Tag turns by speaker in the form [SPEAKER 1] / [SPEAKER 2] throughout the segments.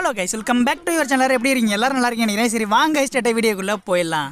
[SPEAKER 1] Hello guys welcome back to your channel எப்படி இருக்கீங்க எல்லாரும் நல்லா இருக்கீங்க நினைக்கிறேன். சரி வாங்க ஸ்டேட்டை வீடியோக்குள்ள போயிடலாம்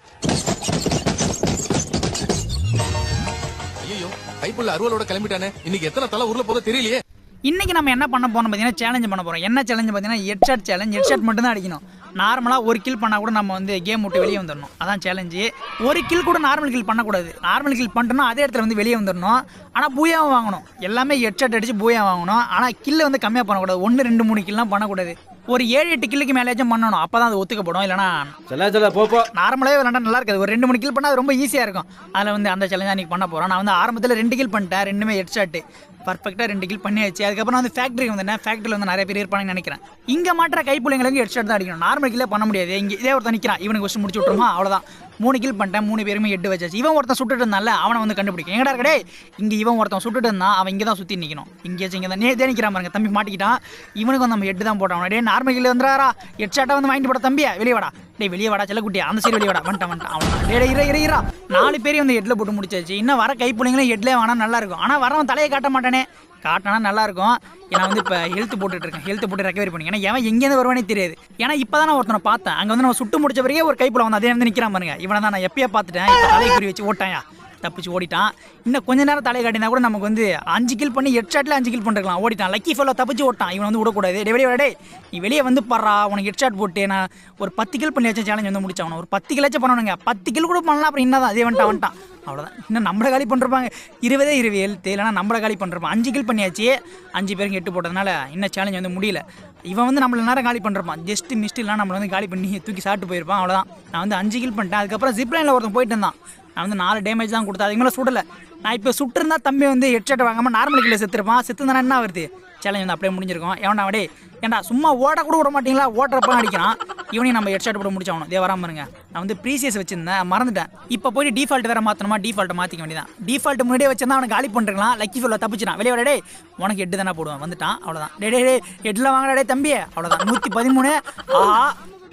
[SPEAKER 2] ஐயோ கைப்புள்ள அருவலோட கிளம்பிட்டானே இன்னைக்கு எத்தனை தலை ஊர்ல போதோ தெரியலையே
[SPEAKER 1] இன்னைக்கு நம்ம என்ன பண்ண போறோம் பார்த்தீங்கன்னா சேலஞ்ச் பண்ண போறோம் என்ன சேலஞ்ச் பார்த்தீங்கன்னா headshot challenge headshot மட்டும் தான் அடிக்கணும் நார்மலாக ஒரு கில் பண்ணால் கூட நம்ம வந்து கேம் விட்டு வெளியே வந்துடணும் அதான் சேலஞ்சு ஒரு கில் கூட நார்மல் கில் பண்ணக்கூடாது நார்மல் கில் பண்ணிட்டோம்னா அதே இடத்துல வந்து வெளியே வந்துடணும் ஆனால் பூயாவும் வாங்கணும் எல்லாமே ஹெட் ஷாட் அடிச்சு பூயா வாங்கணும் ஆனால் கில்லை வந்து கம்மியாக பண்ணக்கூடாது ஒன்று ரெண்டு மூணு கில்லாம் பண்ணக்கூடாது ஒரு ஏழு எட்டு கில்லுக்கு மேலேயாச்சும் பண்ணணும் அப்போ தான் அது ஒத்துக்கப்படும் இல்லைனா
[SPEAKER 3] செல்ல செல்ல போ போ
[SPEAKER 1] நார்மலாகவே விளாண்டா நல்லா இருக்காது ஒரு ரெண்டு மூணு கில் பண்ணால் அது ரொம்ப ஈஸியாக இருக்கும் அதில் வந்து அந்த சேலஞ்ச் அன்றைக்கி பண்ண போகிறோம் நான் வந்து ஆரம்பத்தில் ரெண்டு கில் பண்ணிட்டேன் ரெண்டுமே ஹெட் ஷாட்டு பர்ஃபெக்டாக ரெண்டு கில் பண்ணியாச்சு அதுக்கப்புறம் வந்து ஃபேக்ட்ரிக்கு வந்தேன் ஃபேக்ட்ரியில் வந்து நிறைய பேர் இருப்பாங்கன்னு நினைக்கிறேன் இங்கே மாட்டுற கைப்புள்ளைங்களுக்கு ஹெட் ஷாட் தான் அடிக்கணும் நார்மல் கில்லே பண்ண முடியாது இங்கே இதே ஒருத்தன் நிற்கிறான் இவனுக்கு ஃபஸ்ட் முடிச்சு விட்ருமா அவ்வளோதான் மூணு கில் பண்ணிட்டேன் மூணு பேருமே எட்டு வச்சாச்சு இவன் ஒருத்தன் சுட்டுட்டு இருந்தால அவனை வந்து கண்டுபிடிக்கும் எங்கடா இருக்கடே இங்கே இவன் ஒருத்தன் சுட்டுட்டு இருந்தான் அவன் இங்கே தான் சுற்றி நிற்கணும் இங்கேயாச்சும் இங்கே தான் நேதே நிற்கிறான் பாருங்க தம்பி மாட்டிக்கிட்டான் இவனுக்கு வந்து நம்ம எட்டு தான் போட்டான் டே நார்மல் கில் வந்துறாரா ஹெட் ஷாட்டை வந்து வாங்கிட்டு போட தம்பியா வெளியே வாடா டேய் வெளியே வாடா செல்லக்குட்டியா அந்த சைடு வெளியே வாடா வந்துட்டான் வந்துட்டான் அவன் டே இரு இரு இரா நாலு பேரையும் வந்து ஹெட்டில் போட்டு முடிச்சாச்சு இன்னும் வர கைப்புள்ளைங்களும் ஹெட்லேயே வேணா நல்லா இருக்கும் ஆனால் வரவன் தலையை காட்ட மாட்டானே காட்டினா நல்லா இருக்கும் ஏன்னா வந்து இப்போ ஹெல்த் போட்டுட்டு இருக்கேன் ஹெல்த் போட்டு ரெக்கவரி பண்ணி ஏன்னா எவன் எங்கேருந்து வருவானே தெரியாது ஏன்னா இப்போ தான் நான் ஒருத்தனை பார்த்தேன் அங்கே வந்து நம்ம சுட்டு முடிச்ச பிறகு ஒரு கைப்புல வந்து அதே வந்து நிற்கிறான் பாருங்க இவனை தான் நான் எப்பயே பார்த்துட்டேன் இப்போ தலையை குறி வச்சு ஓட்டாயா தப்பிச்சு ஓடிட்டான் இன்னும் கொஞ்ச நேரம் தலையை காட்டினா கூட நமக்கு வந்து அஞ்சு கில் பண்ணி ஹெட் ஷாட்டில் அஞ்சு கில் பண்ணிருக்கலாம் ஓடிட்டான் லக்கி ஃபெல்லோ தப்பிச்சு ஓட்டான் இவன் வந்து விடக்கூடாது டே வெளியே டே நீ வெளியே வந்து படுறா உனக்கு ஹெட் ஷாட் போட்டு நான் ஒரு பத்து கில் பண்ணி வச்ச சேலஞ்ச் வந்து முடிச்சாகணும் ஒரு பத்து கிலாச்சும் பண்ணணுங்க பத்து கில் கூட பண்ணலாம் அப்புறம் என்னதான் அதே வந்துட்டான் வந்துட்டான் அவ்வளோதான் இன்னும் நம்மளை காலி பண்ணிருப்பாங்க இருபதே இருபது எழுத்து இல்லைனா நம்மளை காலி பண்ணிருப்பான் அஞ்சு கில் பண்ணியாச்சு அஞ்சு பேருக்கு எட்டு போட்டதுனால இன்னும் சேலஞ்ச் வந்து முடியல இவன் வந்து நம்மள நேரம் காலி பண்ணிருப்பான் ஜஸ்ட் மிஸ்ட் இல்லை நம்மளை வந்து காலி பண்ணி தூக்கி சாப்பிட்டு போயிருப்பான் அவ்வளோதான் நான் வந்து அஞ்சு கில் பண்ணிட்டேன் அதுக்கப்புறம் ஜிப்லைனில் ஒருத்தன் போயிட்டு இருந்தான் நான் வந்து நாலு டேமேஜ் தான் கொடுத்தேன் அதுக்கு மேலே சுடலை நான் இப்போ சுட்டிருந்தா தம்பி வந்து ஹெட்ஷாட் வாங்காமல் நார்மல் கில்ல செத்துருப்பான் செத்துந்தானே என்ன வருது சேலஞ்ச் வந்து அப்படியே முடிஞ்சிருக்கும் எவன்டா டே ஏன்டா சும்மா ஓட கூட விட மாட்டீங்களா ஓட்டுறப்ப அடிக்கிறான் இவனையும் நம்ம ஹெட்ஷாட் போட்டு முடிச்சாகணும் இதே வராம பாருங்க நான் வந்து ப்ரீசியஸ் வச்சிருந்தேன் மறந்துட்டேன் இப்போ போய் டிஃபால்ட் வேற மாற்றணுமா டிஃபால்ட்டை மாற்றிக்க வேண்டியதான் டிஃபால்ட் முன்னாடியே வச்சிருந்தா அவனை காலி பண்ணிருக்கலாம் லக்கி ஃபுல்லாக தப்பிச்சிட்டான் வெளியே டே உனக்கு எட்டு தானே போடுவான் வந்துட்டான் அவ்வளோதான் டே டே டே எட்டில் வாங்கடா டே தம்பி அவ்வளோதான் நூற்றி பதிமூணு ஆஹா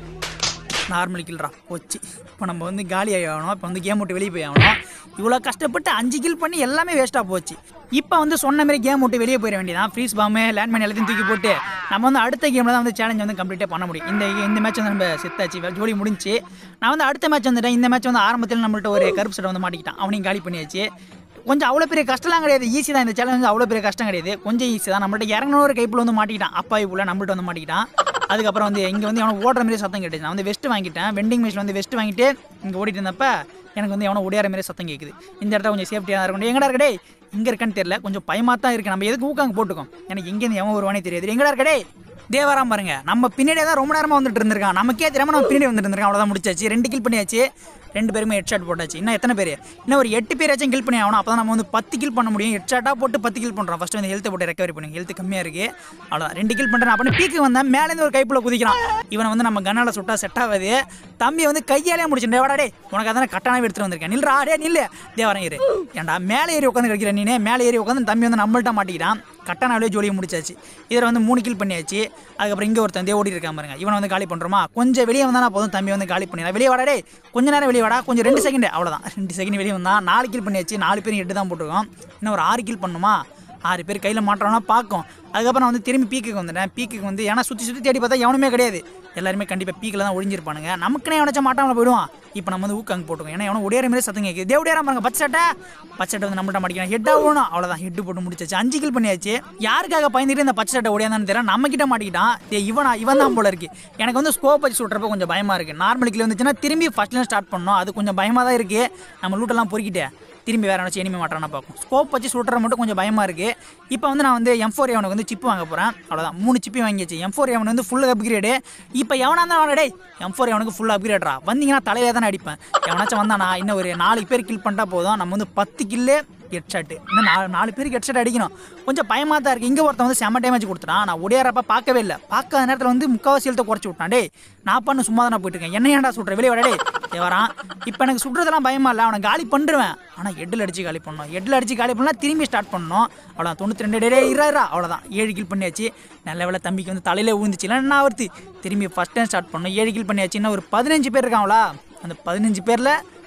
[SPEAKER 1] நார்மல் கில்ரா போச்சு இப்போ நம்ம வந்து காலி ஆகணும் இப்போ வந்து கேம் விட்டு வெளியே போய் ஆகணும் இவ்வளோ கஷ்டப்பட்டு அஞ்சு கில் பண்ணி எல்லாமே வேஸ்ட்டாக போச்சு இப்போ வந்து சொன்ன மாதிரி கேம் விட்டு வெளியே போயிட வேண்டியதான் ஃப்ரீஸ் பாம்பு லேண்ட்மேன் எல்லாத்தையும் தூக்கி போட்டு நம்ம வந்து அடுத்த கேமில் தான் வந்து சேலஞ்ச் வந்து கம்ப்ளீட்டாக பண்ண முடியும் இந்த இந்த மேட்ச் வந்து நம்ம செத்தாச்சு வே- ஜோடி முடிஞ்சு நான் வந்து அடுத்த மேட்ச் வந்துட்டேன் இந்த மேட்ச் வந்து ஆரம்பத்தில் நம்மள்ட்ட ஒரு கருப்பு சட்டை வந்து மாட்டிக்கிட்டான் அவனையும் காலி பண்ணியாச்சு கொஞ்சம் அவ்வளோ பெரிய கஷ்டம்லாம் கிடையாது ஈஸி தான் இந்த சேலஞ்ச் வந்து அவ்வளோ பெரிய கஷ்டம் கிடையாது கொஞ்சம் ஈஸி தான் நம்மள்ட்ட இறங்கணும் ஒரு கைப்பில் வந்து மாட்டிக்கிட்டான் அப்பா இவ்வளோ நம்மள்ட்ட வந்து மாட்டிக்கிட்டான் அதுக்கப்புறம் வந்து இங்கே வந்து எவனோ ஓடுற மாதிரி சத்தம் கேட்டுச்சு நான் வந்து வெஸ்ட் வாங்கிட்டேன் வெண்டிங் மிஷின் வந்து வெஸ்ட் வாங்கிட்டு இங்கே ஓடிட்டு இருந்தப்ப எனக்கு வந்து எவனோ ஓடியார மாதிரி சத்தம் கேட்குது இந்த இடத்துல கொஞ்சம் சேஃப்டியாக இருக்கணும் எங்கடா இருக்கடே இங்கே இருக்கான்னு தெரியல கொஞ்சம் பயமாக தான் இருக்குது நம்ம எதுக்கு ஊக்காங்க போட்டுக்கோம் எனக்கு எங்கேருந்து எவன் வருவானே தெரியாது எங்கடா இருக்கடே தேவராம் பாருங்க நம்ம பின்னாடியே தான் ரொம்ப நேரமாக வந்துட்டு இருந்திருக்கான் நமக்கே தெரியாம நம்ம பின்னாடி வந்துட்டு இருந்திருக்கான் அவ்வளோதான் முடிச்சாச்சு ரெண்டு கில் பண்ணியாச்சு ரெண்டு பேருமே ஹெட் ஷாட் போட்டாச்சு இன்னும் எத்தனை பேர் இன்னும் ஒரு எட்டு பேராச்சும் கில் பண்ணி ஆகணும் அப்போ நம்ம வந்து பத்து கில் பண்ண முடியும் ஹெட் ஷாட்டாக போட்டு பத்து கில் பண்ணுறோம் ஃபஸ்ட்டு வந்து ஹெல்த்தை போட்டு ரெக்கவரி பண்ணி ஹெல்த் கம்மியாக இருக்குது அவ்வளோதான் ரெண்டு கில் பண்ணுறேன் அப்படின்னு பீக்கு வந்தேன் மேலேருந்து ஒரு கைப்புல குதிக்கிறான் இவனை வந்து நம்ம கண்ணால் சுட்டா செட் ஆகாது தம்பி வந்து கையாலே முடிச்சுட்டே வாடா டே உனக்கு அதானே கட்டானவே எடுத்துட்டு வந்திருக்கேன் நில்றா டே நில்லு தேவரம் இரு ஏன்டா மேலே ஏறி உட்காந்து கிடைக்கிற நீனே மேலே ஏறி உட்காந்து தம்பி வந்து நம்மள்ட்ட மாட்டிக்கிறான் கட்டானாலே ஜோலியை முடிச்சாச்சு இதில் வந்து மூணு கில் பண்ணியாச்சு அதுக்கப்புறம் இங்கே ஒருத்தன் தே ஓடி இருக்கான் பாருங்க இவனை வந்து காலி பண்ணுறோமா கொஞ்சம் வெளியே வந்தானா போதும் தம்பி வந்து காலி பண்ணிடலாம் வெளியே வாடா டே கொஞ்ச நேரம் வெளியே வாடா கொஞ்சம் ரெண்டு செகண்ட் அவ்வளோதான் ரெண்டு செகண்ட் வெளியே வந்தான் நாலு கில் பண்ணியாச்சு நாலு பேரும் எட்டு தான் போட்டிருக்கோம் இன்னும் ஒரு ஆறு கில் பண்ணுமா ஆறு பேர் கையில் மாட்டுறோம்னா பார்க்கும் அதுக்கப்புறம் நான் வந்து திரும்பி பீக்குக்கு வந்துட்டேன் பீக்குக்கு வந்து ஏன்னா சுற்றி சுற்றி தேடி பார்த்தா எவனுமே கிடையாது எல்லாருமே கண்டிப்பாக பீக்கில் தான் ஒழிஞ்சிருப்பானுங்க நமக்குனே எவனாச்சும் மாட்டாமல் போயிடுவான் இப்போ நம்ம வந்து ஊக்காங்க போட்டுக்கோம் ஏன்னா எவனும் ஒடியார மாதிரி சத்தம் கேட்குது தேவடியாரம் பாருங்க பச்சை சட்டை பச்சை சட்டை வந்து நம்மள்ட்ட மாட்டிக்கிறேன் ஹெட்டாக ஓணும் அவ்வளோதான் ஹெட்டு போட்டு முடிச்சாச்சு அஞ்சு கில் பண்ணியாச்சு யாருக்காக பயந்துட்டு இந்த பச்சை சட்டை ஓடியாந்தான்னு தெரியல நம்ம கிட்ட மாட்டிக்கிட்டான் டேய், இவனா இவன் தான் போல இருக்கு எனக்கு வந்து ஸ்கோப் வச்சு சுட்டுறப்ப கொஞ்சம் பயமா இருக்கு நார்மல் கில் வந்துச்சுன்னா திரும்பி ஃபர்ஸ்ட்ல ஸ்டார்ட் பண்ணோம் அது கொஞ்சம் பயமா தான் இருக்கு நம்ம லூட்டெல்லாம் பொறுக்கிட்டு திரும்பி வேற நினச்சி எனிமே மாட்டானா பார்க்கும் ஸ்கோப் வச்சு சுட்டுற மட்டும் கொஞ்சம் பயமா இருக்கு இப்போ வந்து நான் வந்து எம் ஃபோர் எவனுக்கு வந்து சிப்பு வாங்க போறேன் அவ்வளோதான் மூணு சிப்பி வாங்கியாச்சு எம் ஃபோர் எவன் வந்து ஃபுல் அப்கிரேடு இப்போ எவனா தான் வாங்க டேய் எம் ஃபோர் எவனுக்கு ஃபுல் அப்கிரேட்ரா வந்தீங்கன்னா தலையில தானே அடிப்பேன் எவனாச்சும் வந்தானா இன்னும் ஒரு நாலு பேர் கில் பண்ணிட்டா போதும் நம்ம வந்து பத்து கில்லு ஹெட் ஷாட் இன்னும் நாலு நாலு பேருக்கு ஹெட் ஷாட் அடிக்கணும் கொஞ்சம் பயமாக தான் இருக்குது இங்கே ஒருத்தன் வந்து செம்ம டேமேஜ் கொடுத்துட்டான் நான் ஒடியாரப்ப பார்க்கவே இல்லை பார்க்காத நேரத்தில் வந்து முக்காவாசி எழுத்த குறைச்சி விட்டான் டேய் நான் பண்ண சும்மா தான் போயிட்டு இருக்கேன் என்ன ஏன்டா சுட்ற வெளியே வரடே வரான் இப்போ எனக்கு சுடுறதெல்லாம் பயமா இல்லை அவனை காலி பண்ணுறேன் ஆனால் ஹெட்டில் அடிச்சு காலி பண்ணணும் ஹெட்டில் அடிச்சு காலி பண்ணலாம் திரும்பி ஸ்டார்ட் பண்ணணும் அவ்வளோ தொண்ணூற்றி ரெண்டு டே இரா இரா அவ்வளோதான் ஏழு கில் பண்ணியாச்சு நல்ல வேலை தம்பிக்கு வந்து தலையில ஊந்துச்சு இல்லை என்ன ஆகுது திரும்பி ஃபஸ்ட் டைம் ஸ்டார்ட் பண்ணணும் ஏழு கில் பண்ணியாச்சு இன்னும் ஒரு பதினஞ்சு பேர் இருக்காங்களா அந்த பதினஞ்சு பேரில்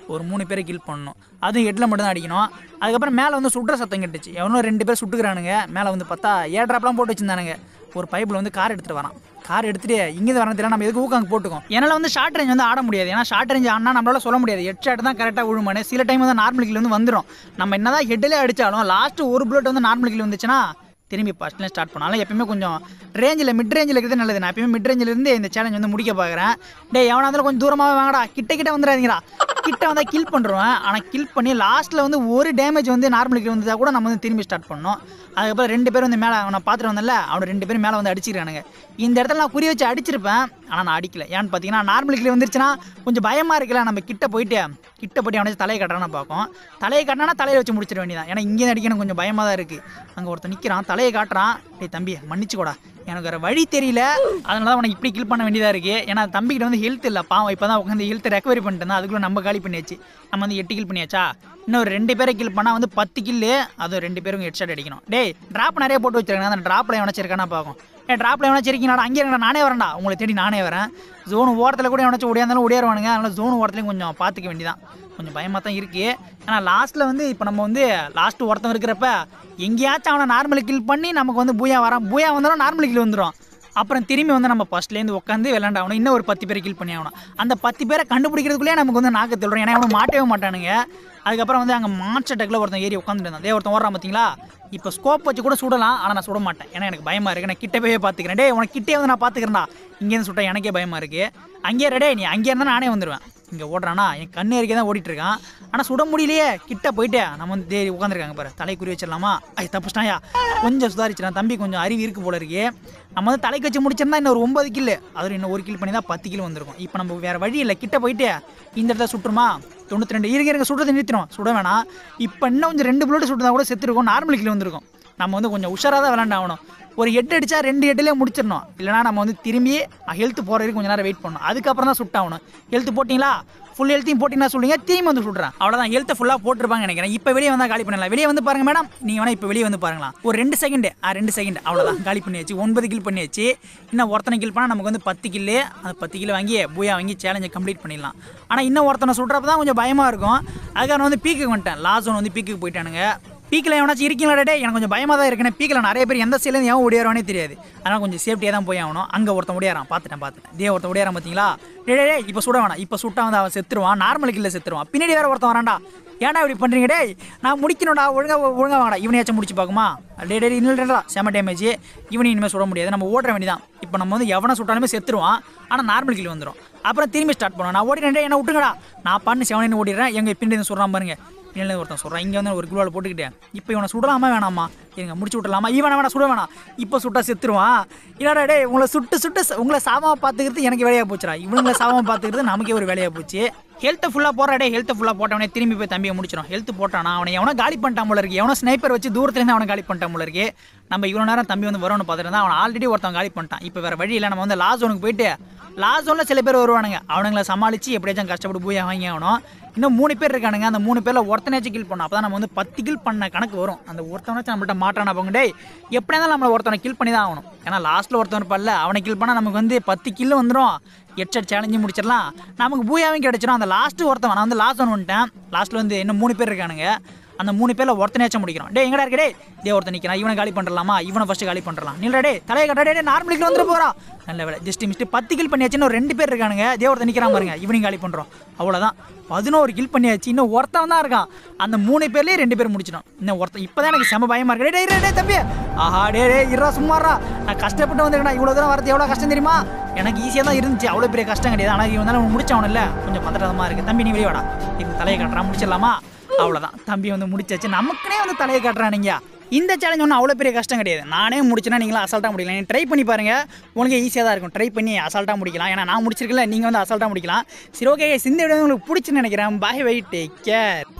[SPEAKER 1] ஒரு மூணு பேரை கில் பண்ணணும் அதுவும் ஹெட்டில் மட்டும் தான் அடிக்கணும் அதுக்கப்புறம் மேலே வந்து சுடுற சத்தம் கட்டுச்சு எவனோ ரெண்டு பேர் சுட்டுக்கிறானுங்க மேலே வந்து பார்த்தா ஏர் ட்ராப்லாம் போட்டு வச்சிருந்தானுங்க ஒரு பைப்பில் வந்து கார் எடுத்துகிட்டு வரான் கார் எடுத்துட்டு இங்கே வரணும் தெரியல நம்ம எதுக்கு ஊக்காங்க போட்டுக்கோம் என்னால் வந்து ஷார்ட் ரேஞ்ச் வந்து ஆட முடியாது ஏன்னா ஷார்ட் ரேஞ்ச் ஆனா நம்மளால சொல்ல முடியாது ஹெட் ஷாட் தான் கரெக்டாக விழுமானு சில டைம் வந்து நார்மல் கில் வந்து வந்துடும் நம்ம என்னதான் ஹெட்டிலே அடித்தாலும் லாஸ்ட் ஒரு புல்லட் வந்து நார்மல் கில் வந்துச்சுன்னா திரும்பி ஃபஸ்ட்லேயும் ஸ்டார்ட் பண்ணாலும் எப்பயுமே கொஞ்சம் ரேஞ்சில் மிட் ரேஞ்சில் இருக்கிறது நல்லது நான் எப்பயுமே மிட் ரேஞ்சில் இருந்து இந்த சேலஞ்ச் வந்து முடிக்க பார்க்குறேன் டேய் எவனா இருந்தாலும் கொஞ்சம் தூரமாக வாங்கடா கிட்ட கிட்ட வந்துடாதீங்கடா கிட்ட வந்தால் கில் பண்ணுறோம் ஆனால் கில் பண்ணி லாஸ்ட்டில் வந்து ஒரு டேமேஜ் வந்து நார்மலுக்கு வந்ததா கூட நம்ம வந்து திரும்பி ஸ்டார்ட் பண்ணோம் அதுக்கப்புறம் ரெண்டு பேரும் வந்து மேலே அவனை பார்த்துட்டு வந்தேன்ல அவனை ரெண்டு பேரும் மேலே வந்து அடிச்சிருக்கானுங்க இந்த இடத்துல நான் குறி வச்சு அடிச்சிருப்பேன் ஆனால் நான் அடிக்கல ஏன்னு பார்த்தீங்கன்னா நார்மலுக்கு வந்துருச்சுன்னா கொஞ்சம் பயமாக இருக்குல்ல நம்ம கிட்ட போயிட்டு கிட்ட போயிட்டு அவனை தலையை கட்டுறான்னு பார்க்கும் தலையை கட்டினா தலையை வச்சு முடிச்சிட வேண்டியதான் ஏன்னா இங்கே அடிக்கணும் கொஞ்சம் பயமாக தான் இருக்குது அங்கே ஒருத்தன் நிற்கிறான் தலையை காட்டுறான் டேய் தம்பி மன்னிச்சுக்கோடா எனக்கு வேறு வழி தெரியல அதனால தான் உனக்கு இப்படி கில் பண்ண வேண்டியதாக இருக்குது ஏன்னா தம்பிக்கிட்ட வந்து ஹெல்த் இல்லை பாவம் இப்போ தான் உட்காந்து ஹெல்த் ரெக்கவரி பண்ணிட்டு இருந்தா அதுக்குள்ளே நம்ம காலி பண்ணியாச்சு நம்ம வந்து எட்டு கில் பண்ணியாச்சா இன்னும் ஒரு ரெண்டு பேரை கில் பண்ணால் வந்து பத்து கில்லு அதுவும் ரெண்டு பேரும் ஹெட் ஷாட் அடிக்கணும் டேய் ட்ராப் நிறைய போட்டு வச்சிருக்காங்க அந்த ட்ராப்பில் எவனச்சிருக்கானா பார்க்கும் ஏ ட்ராப்பில் எவனா சரிக்கீங்கடா அங்கே இருக்கா நானே வரேன்டா உங்களை தேடி நானே வரேன் ஜோன் ஓரத்தில் கூட எவனாச்சும் ஓடியாந்தாலும் ஓடியாருவானுங்க அதனால ஜோன் ஓரத்துலையும் கொஞ்சம் பார்த்துக்க வேண்டியதான் கொஞ்சம் பயமாக தான் இருக்குது ஏன்னா லாஸ்ட்டில் வந்து இப்போ நம்ம வந்து லாஸ்ட்டு ஒருத்தன் இருக்கிறப்ப எங்கேயாச்சும் அவனை நார்மல் கில் பண்ணி நமக்கு வந்து பூயா வரான் பூயா வந்தாலும் நார்மல் கில் வந்துடும் அப்புறம் திரும்பி வந்து நம்ம ஃபஸ்ட்லேருந்து உட்காந்து விளாண்டு ஆகணும் இன்னும் ஒரு பத்து பேரை கில் பண்ணி ஆகணும் அந்த பத்து பேரை கண்டுபிடிக்கிறதுக்குள்ளே நமக்கு வந்து நாக்கு சொல்கிறோம் ஏன்னா அவனும் மாட்டவே மாட்டானுங்க அதுக்கப்புறம் வந்து அங்கே மார்ச் அட்டாக்ல ஒருத்தன் ஏறி உட்காந்துட்டு இருந்தான் அதே ஒருத்தன் ஓடுறான் பார்த்தீங்களா இப்போ ஸ்கோப் வச்சு கூட சுடலாம் ஆனால் நான் சுட மாட்டேன் ஏன்னா எனக்கு பயமாக இருக்குது நான் கிட்ட போய் பார்த்துக்கிறேன் டேய் உனக்கு கிட்டே வந்து நான் பார்த்துக்கிறேன்டா இங்கேருந்து சுட்ட எனக்கே பயமாக இருக்குது அங்கேயே ரெடே நீ அங்கேயே இருந்தால் நானே வந்துடுவேன் இங்கே ஓடுறானா என் கண்ணு எரிக்கே தான் ஓடிட்டு இருக்கான் ஆனால் சுட முடியலையே கிட்ட போயிட்டு நம்ம வந்து தேடி உட்காந்துருக்காங்க பாரு தலை குறி வச்சிடலாமா ஐ தப்புச்சிட்டாயா கொஞ்சம் சுதாரிச்சிடான் தம்பி கொஞ்சம் அறிவு இருக்கு போல இருக்கு நம்ம வந்து தலைக்கு வச்சு முடிச்சிருந்தா இன்னும் ஒரு ஒன்பது கில்லு அது இன்னும் ஒரு கில் பண்ணி தான் பத்து கிலோ வந்திருக்கும் இப்போ நம்ம வேற வழி இல்லை கிட்ட போயிட்டு இந்த இடத்துல சுட்டுருமா தொண்ணூற்றி ரெண்டு இருக்க இருக்க சுடுறது நிறுத்திடும் சுட வேணாம் இப்போ இன்னும் கொஞ்சம் ரெண்டு புல்லட் சுட்டுறதா கூட செத்துருக்கும் நார்மல் கிலோ வந்திருக்கும் நம்ம வந்து கொஞ்சம் உஷாராக தான் விளாண்டு ஆகணும் ஒரு எட்டு அடிச்சா ரெண்டு எட்டுலேயே முடிச்சிடணும் இல்லைனா நம்ம வந்து திரும்பி ஹெல்த் போகிற வரைக்கும் கொஞ்சம் நேரம் வெயிட் பண்ணணும் அதுக்கப்புறம் தான் சுட்டாகணும் ஹெல்த் போட்டிங்களா ஃபுல் ஹெல்த்தையும் போட்டிங்கன்னா சொல்லுங்க திரும்பி வந்து சுடுறேன் அவ்வளோதான் ஹெல்த்தை ஃபுல்லாக போட்டிருப்பாங்க நினைக்கிறேன் இப்போ வெளியே வந்தால் காலி பண்ணலாம் வெளியே வந்து பாருங்க மேடம் நீங்கள் வேணா இப்போ வெளியே வந்து பாருங்களா ஒரு ரெண்டு செகண்ட் ஆ ரெண்டு செகண்ட் அவ்வளோதான் காலி பண்ணியாச்சு ஒன்பது கில் பண்ணியாச்சு இன்னும் ஒருத்தனை கில் பண்ணால் நமக்கு வந்து பத்து கில்லு அந்த பத்து கிலோ வாங்கி பூயா வாங்கி சேலஞ்சை கம்ப்ளீட் பண்ணிடலாம் ஆனால் இன்னும் ஒருத்தனை சுடுறப்ப தான் கொஞ்சம் பயமாக இருக்கும் அதுக்காக நான் வந்து பீக்குக்கு வந்துட்டேன் லாஸ்ட் ஒன் வந்து பீக்குக்கு போயிட்டானுங்க பீக்கில் எவனாச்சும் இருக்கீங்களா டே எனக்கு கொஞ்சம் பயமாக தான் இருக்குன்னு பீக்கில் நிறைய பேர் எந்த சைட்லேருந்து எவன் ஓடியாரவானே தெரியாது அதனால் கொஞ்சம் சேஃப்டியாக தான் போய் ஆகணும் அங்கே ஒருத்தன் ஓடியாரான் பார்த்துட்டேன் பார்த்துட்டேன் தே ஒருத்தன் ஓடியாரான் பார்த்தீங்களா டே டே இப்போ சுட வேணாம் இப்போ சுட்டா வந்து அவன் செத்துருவான் நார்மல் கில்ல செத்துருவான் பின்னாடி வேற ஒருத்தன் வரான்டா ஏன்டா இப்படி பண்ணுறீங்க டேய் நான் முடிக்கணும்டா ஒழுங்கா ஒழுங்கா வாங்கடா இவனையாச்சும் முடிச்சு பார்க்குமா டே டே இன்னும் செம டேமேஜ் இவனையும் இனிமேல் சுட முடியாது நம்ம ஓடுற வேண்டியதான் இப்போ நம்ம வந்து எவனை சுட்டாலுமே செத்துருவான் ஆனால் நார்மல் கில் வந்துடும் அப்புறம் திரும்பி ஸ்டார்ட் பண்ணுவோம் நான் ஓடிறேன் டேய், என்ன விட்டுங்கடா நான் பண்ணு செவனு ஓடிடுறேன் எங்கள் பின்னாடி இருந்து சொல்கிறான் பாருங்க பின்னாடி ஒருத்தன் சொல்கிறான் இங்கே வந்து ஒரு குழுவால் போட்டுக்கிட்டேன் இப்போ இவனை சுடலாமா வேணாமா இருங்க முடிச்சு விட்டுலாமா இவனை வேணா சுட வேணாம் இப்போ சுட்டா செத்துருவான் இல்லடா டேய் உங்களை சுட்டு சுட்டு ச- உங்களை சாமாவை பார்த்துக்கிறது எனக்கு வேலையாக போச்சுடா இவங்களை சாமாவை பார்த்துக்கிறது நமக்கே ஒரு வேலையாக போச்சு ஹெல்த்தை ஃபுல்லாக போடுறா டே ஹெல்த்தை ஃபுல்லாக போட்டவனே திரும்பி போய் தம்பியை முடிச்சிடும் ஹெல்த் போட்டானா அவனை எவனோ காலி பண்ணிட்டான் போல இருக்கு எவனோ ஸ்னைப்பர் வச்சு தூரத்துலேருந்து அவனை காலி பண்ணிட்டான் போல இருக்கு நம்ம இவ்வளோ நேரம் தம்பி வந்து வரும்னு பார்த்துட்டு இருந்தா அவன் ஆல்ரெடி ஒருத்தன் காலி பண்ணிட்டான் இப்போ வேற வழி இல்லை நம்ம வந்து லாஸ்ட் ஒனுக்கு போயிட்டு லாஸ்ட் ஒன்ல சில பேர் வருவானுங்க அவனுங்களை சமாளித்து எப்படியாச்சும் கஷ்டப்பட்டு போய் வாங்கி ஆகணும் இன்னும் மூணு பேர் இருக்கானுங்க அந்த மூணு பேரில் ஒருத்தனாச்சும் கில் பண்ணோம் அப்போ நம்ம வந்து பத்து கில் பண்ண கணக்கு வரும் அந்த ஒருத்தவனாச்சும் நம்மள்ட்ட மாட்டானா போங்க டேய் எப்படியா இருந்தாலும் நம்மளை ஒருத்தனை கில் பண்ணி தான் ஆகணும் ஏன்னா லாஸ்ட்டில் ஒருத்தன் இருப்பான்ல அவனை கில் பண்ணால் நமக்கு வந்து பத்து கில் வந்துடும் ஹெட்செட் சேலஞ்சு முடிச்சிடலாம் நமக்கு பூயாவும் கிடச்சிடும் அந்த லாஸ்ட்டு ஒருத்தன் நான் வந்து லாஸ்ட் ஒன் வந்துட்டேன் லாஸ்ட்டில் வந்து இன்னும் மூணு பேர் இருக்கானுங்க அந்த மூணு பேரில் ஒருத்தனையாச்சும் முடிக்கிறோம் டே எங்கடா இருக்கே டே ஒருத்தன் நிற்கிறான் இவனை காலி பண்ணுறலாமா இவனை ஃபஸ்ட்டு காலி பண்ணுறலாம் நில்றா டே தலையை கட்டா டே நார்மலுக்கு வந்துட்டு போறா நல்ல வேலை ஜஸ்ட் மிஸ்ட் பத்து கில் பண்ணியாச்சுன்னு ஒரு ரெண்டு பேர் இருக்கானுங்க தே ஒருத்தன் நிற்கிறான் பாருங்க இவனையும் காலி பண்ணுறோம் அவ்வளோதான் பதினோரு கில் பண்ணியாச்சு இன்னும் ஒருத்தன் தான் இருக்கான் அந்த மூணு பேர்லேயே ரெண்டு பேர் முடிச்சிடும் இன்னும் ஒருத்தன் இப்போ தான் எனக்கு செம பயமாக இருக்கு டே டே டே தம்பி ஆஹா டே டே இருறா சும்மாறா நான் கஷ்டப்பட்டு வந்திருக்கேன் இவ்வளோ தூரம் வரது எவ்வளோ கஷ்டம் தெரியுமா எனக்கு ஈஸியாக தான் இருந்துச்சு அவ்வளோ பெரிய கஷ்டம் கிடையாது ஆனால் இவன் தானே முடிச்சவன் இல்லை கொஞ்சம் பதட்டமாக இருக்குது தம்பி நீ வெளியே வாடா இது தலையை கட்டுறான் முடிச்சிடலாமா அவ்வளோதான் தம்பி வந்து முடிச்சாச்சு நமக்குனே வந்து தலையை கட்டுறானுங்க இந்த சேலஞ்ச் ஒன்றும் அவ்வளோ பெரிய கஷ்டம் கிடையாது நானே முடிச்சேன்னா நீங்களும் அசால்ட்டாக முடிக்கலாம் நீங்கள் ட்ரை பண்ணி பாருங்கள் உங்களுக்கு ஈஸியாக தான் இருக்கும் ட்ரை பண்ணி அசால்ட்டாக முடிக்கலாம் ஏன்னா நான் முடிச்சிருக்கல நீங்கள் வந்து அசால்ட்டாக முடிக்கலாம் சரி ஓகே இந்த வீடியோ உங்களுக்கு பிடிச்சுன்னு நினைக்கிறேன் பாய் வை டேக் கேர்